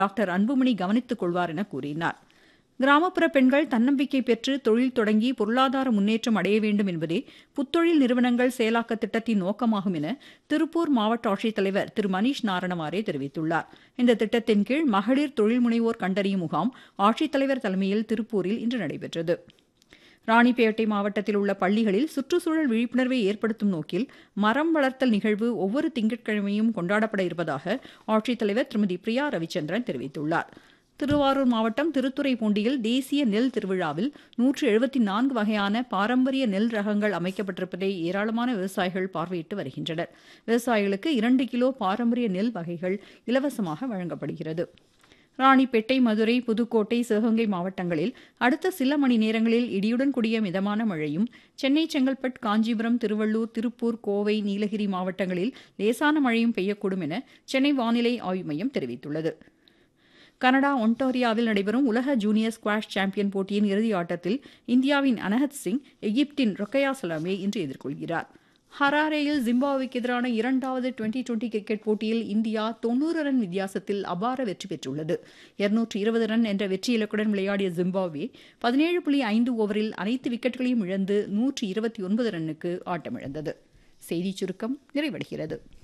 doctor Anbumani கவனித்துக் கொள்வார் என கூறினார் கிராமப்புற பெண்கள் தன்னம்பிக்கை பெற்று தொழில் தொடங்கி பொருளாதார முன்னேற்றம் அடைய வேண்டும் என்பதே புத்தொழில் நிறுவனங்கள் செயலாக்க திட்டத்தின் நோக்கமாகும் என திருப்பூர் மாவட்ட ஆட்சித்தலைவர் திரு மணீஷ் நாரணவாரே தெரிவித்துள்ளார் இந்த திட்டத்தின் கீழ் மகளிர் தொழில் முனைவோர் கண்டறியும் முகாம் ஆட்சித்தலைவர் தலைமையில் திருப்பூரில் இன்று நடைபெற்றது ராணிப்பேட்டை மாவட்டத்தில் உள்ள பள்ளிகளில் சுற்றுச்சூழல் விழிப்புணர்வை ஏற்படுத்தும் நோக்கில் மரம் வளர்த்தல் நிகழ்வு ஒவ்வொரு திங்கட்கிழமையும் கொண்டாடப்பட இருப்பதாக ஆட்சித்தலைவர் திருமதி பிரியா ரவிச்சந்திரன் தெரிவித்துள்ளார் திருவாரூர் மாவட்டம் திருத்துறைப்பூண்டியில் தேசிய நெல் திருவிழாவில் நூற்று எழுபத்தி நான்கு வகையான பாரம்பரிய நெல் ரகங்கள் அமைக்கப்பட்டிருப்பதை ஏராளமான விவசாயிகள் பார்வையிட்டு வருகின்றனர் விவசாயிகளுக்கு இரண்டு கிலோ பாரம்பரிய நெல் வகைகள் இலவசமாக வழங்கப்படுகிறது ராணிப்பேட்டை மதுரை புதுக்கோட்டை சிவகங்கை மாவட்டங்களில் அடுத்த சில மணி நேரங்களில் இடியுடன் கூடிய மிதமான மழையும் சென்னை செங்கல்பட்டு காஞ்சிபுரம் திருவள்ளூர் திருப்பூர் கோவை நீலகிரி மாவட்டங்களில் லேசான மழையும் பெய்யக்கூடும் என சென்னை வானிலை ஆய்வு மையம் தெரிவித்துள்ளது கனடா ஒன்டாரியாவில் நடைபெறும் உலக ஜூனியர் ஸ்குவாஷ் சாம்பியன் போட்டியின் இறுதி ஆட்டத்தில் இந்தியாவின் அனஹத் சிங் எகிப்தின் ரொக்கையா சலாமே இன்று எதிர்கொள்கிறார் ஹராரேயில் ஜிம்பாப்வேக்கு எதிரான இரண்டாவது டுவெண்டி டுவெண்டி கிரிக்கெட் போட்டியில் இந்தியா தொன்னூறு ரன் வித்தியாசத்தில் அபார வெற்றி பெற்றுள்ளது இருநூற்று இருபது ரன் என்ற வெற்றி இலக்குடன் விளையாடிய ஜிம்பாப்வே பதினேழு புள்ளி ஐந்து ஓவரில் அனைத்து விக்கெட்டுகளையும் இழந்து நூற்று இருபத்தி ஒன்பது ரன்னுக்கு ஆட்டமிழந்தது செய்திச் சுருக்கம் நிறைவடைகிறது